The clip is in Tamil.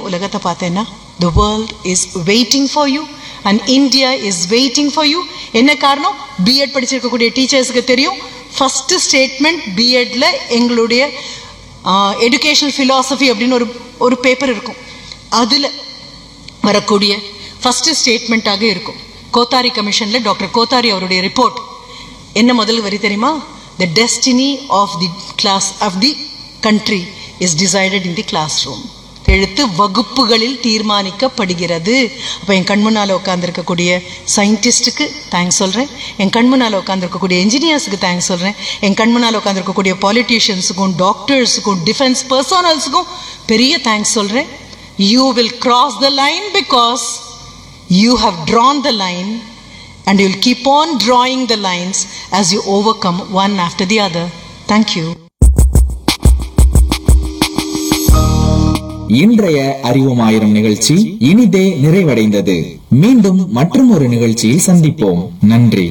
உலகத்தை பார்த்தேன்னா the world is waiting for you and India is waiting for you என்ன காரணம் பிஎட் படிச்சிருக்கக்கூடிய டீச்சர்ஸுக்கு தெரியும் ஃபஸ்ட்டு ஸ்டேட்மெண்ட் பிஎட்ல எங்களுடைய எஜுகேஷனல் ஃபிலாசபி அப்படின்னு ஒரு ஒரு பேப்பர் இருக்கும் அதில் வரக்கூடிய ஃபஸ்ட்டு ஸ்டேட்மெண்ட்டாக இருக்கும் கோத்தாரி கமிஷனில் டாக்டர் கோத்தாரி அவருடைய ரிப்போர்ட் என்ன முதல் வரி தெரியுமா the destiny of the class of the country is decided in the classroom எழுத்து வகுப்புகளில் தீர்மானிக்கப்படுகிறது அப்போ என் கண் முன்னால் உட்காந்துருக்கக்கூடிய சயின்டிஸ்ட்டுக்கு தேங்க்ஸ் சொல்கிறேன் என் கண் முன்னால் உட்காந்துருக்கக்கூடிய என்ஜினியர்ஸுக்கு தேங்க்ஸ் சொல்கிறேன் என் கண் முன்னால் உட்காந்துருக்கக்கூடிய பாலிட்டிஷியன்ஸுக்கும் டாக்டர்ஸுக்கும் டிஃபென்ஸ் பர்சனல்ஸுக்கும் பெரிய தேங்க்ஸ் சொல்கிறேன் you will cross the line because you have drawn the line and you'll keep on drawing the lines as you overcome one after the other. Thank you. இன்றைய அறிவோமாயிரம் நிகழ்ச்சி இனிதே நிறைவடைந்தது மீண்டும் மற்றும் ஒரு நிகழ்ச்சியில் சந்திப்போம் நன்றி